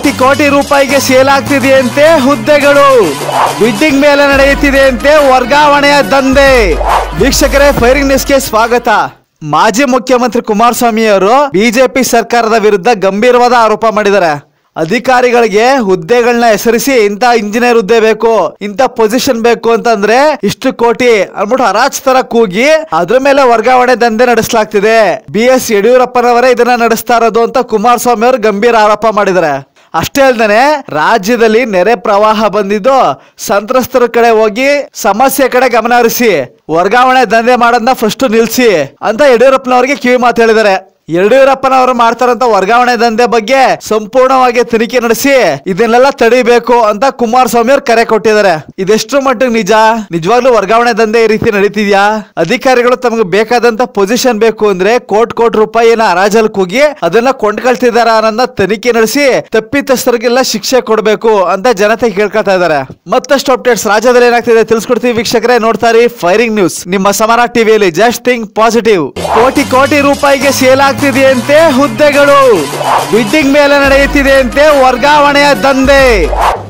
ಕೋಟಿ ಕೋಟಿ ರೂಪಾಯಿಗೆ ಸೇಲ್ ಆಗ್ತಿದೆಯಂತೆ ಹುದ್ದೆಗಳು ಬಿಡ್ಡಿಂಗ್ ಮೇಲೆ ನಡೆಯುತ್ತಿದೆಯಂತೆ ವರ್ಗಾವಣೆಯ ದಂಧೆ ವೀಕ್ಷಕರೇ ಫೈರಿಂಗ್ ನ್ಯೂಸ್ಗೆ ಸ್ವಾಗತ ಮಾಜಿ ಮುಖ್ಯಮಂತ್ರಿ ಕುಮಾರಸ್ವಾಮಿ ಅವರು ಬಿಜೆಪಿ ಸರ್ಕಾರದ ವಿರುದ್ಧ ಗಂಭೀರವಾದ ಆರೋಪ ಮಾಡಿದ್ದಾರೆ ಅಧಿಕಾರಿಗಳಿಗೆ ಹುದ್ದೆಗಳನ್ನ ಹೆಸರಿಸಿ ಇಂಥ ಇಂಜಿನಿಯರ್ ಹುದ್ದೆ ಬೇಕು ಇಂಥ ಪೊಸಿಷನ್ ಬೇಕು ಅಂತಂದ್ರೆ ಇಷ್ಟು ಕೋಟಿ ಅನ್ಬಿಟ್ಟು ಹರಾಜ್ ತರ ಕೂಗಿ ಅದ್ರ ಮೇಲೆ ವರ್ಗಾವಣೆ ದಂಧೆ ನಡೆಸಲಾಗ್ತಿದೆ ಬಿ ಎಸ್ ಯಡಿಯೂರಪ್ಪನವರೇ ಇದನ್ನ ನಡೆಸ್ತಾ ಇರೋದು ಅಂತ ಕುಮಾರಸ್ವಾಮಿ ಅವರು ಗಂಭೀರ ಆರೋಪ ಮಾಡಿದ್ದಾರೆ ಅಷ್ಟೇ ಅಲ್ದೇನೆ ರಾಜ್ಯದಲ್ಲಿ ನೆರೆ ಪ್ರವಾಹ ಬಂದಿದ್ದು ಸಂತ್ರಸ್ತರ ಕಡೆ ಹೋಗಿ ಸಮಸ್ಯೆ ಕಡೆ ಗಮನ ಹರಿಸಿ ವರ್ಗಾವಣೆ ದಂಧೆ ಮಾಡೋದನ್ನ ಫಸ್ಟ್ ನಿಲ್ಸಿ ಅಂತ ಯಡಿಯೂರಪ್ಪನವರಿಗೆ ಕಿವಿ ಮಾತು ಹೇಳಿದ್ದಾರೆ ಯಡಿಯೂರಪ್ಪನವರು ಮಾಡ್ತಾರಂತ ವರ್ಗಾವಣೆ ದಂಧೆ ಬಗ್ಗೆ ಸಂಪೂರ್ಣವಾಗಿ ತನಿಖೆ ನಡೆಸಿ ಇದನ್ನೆಲ್ಲ ತಡಿಬೇಕು ಅಂತ ಕುಮಾರಸ್ವಾಮಿ ಅವರು ಕರೆ ಕೊಟ್ಟಿದ್ದಾರೆ ಇದೆಷ್ಟು ಮಟ್ಟಿಗೆ ನಿಜ ನಿಜವಾಗ್ಲೂ ವರ್ಗಾವಣೆ ದಂಧೆ ಈ ರೀತಿ ನಡೀತಿದ್ಯಾ ಅಧಿಕಾರಿಗಳು ತಮಗೆ ಬೇಕಾದಂತ ಪೊಸಿಷನ್ ಬೇಕು ಅಂದ್ರೆ ಕೋಟ್ ಕೋಟಿ ರೂಪಾಯಿನ ಹರಾಜಲ್ಲಿ ಕೂಗಿ ಅದನ್ನ ಕೊಂಡ್ಕೊಳ್ತಿದಾರ ಅನ್ನೋದನ್ನ ತನಿಖೆ ನಡೆಸಿ ತಪ್ಪಿತಸ್ಥರಿಗೆಲ್ಲ ಶಿಕ್ಷೆ ಕೊಡಬೇಕು ಅಂತ ಜನತೆ ಕೇಳ್ಕೊತಾ ಇದಾರೆ ಮತ್ತಷ್ಟು ಅಪ್ಡೇಟ್ಸ್ ರಾಜ್ಯದಲ್ಲಿ ಏನಾಗ್ತಿದೆ ತಿಳಿಸ್ಕೊಡ್ತೀವಿ ವೀಕ್ಷಕರೇ ನೋಡ್ತಾರೆ ಫೈರಿಂಗ್ ನ್ಯೂಸ್ ನಿಮ್ಮ ಸಮರ ಟಿವಿಯಲ್ಲಿ ಜಸ್ಟ್ ಥಿಂಕ್ ಪಾಸಿಟಿವ್ ಕೋಟಿ ಕೋಟಿ ರೂಪಾಯಿಗೆ ಸೇಲ್ ಆಗ್ತಿದೆಯಂತೆ ಹುದ್ದೆಗಳು ಬಿಡ್ಡಿಂಗ್ ಮೇಲೆ ನಡೆಯುತ್ತಿದೆಯಂತೆ ವರ್ಗಾವಣೆಯ ದಂಧೆ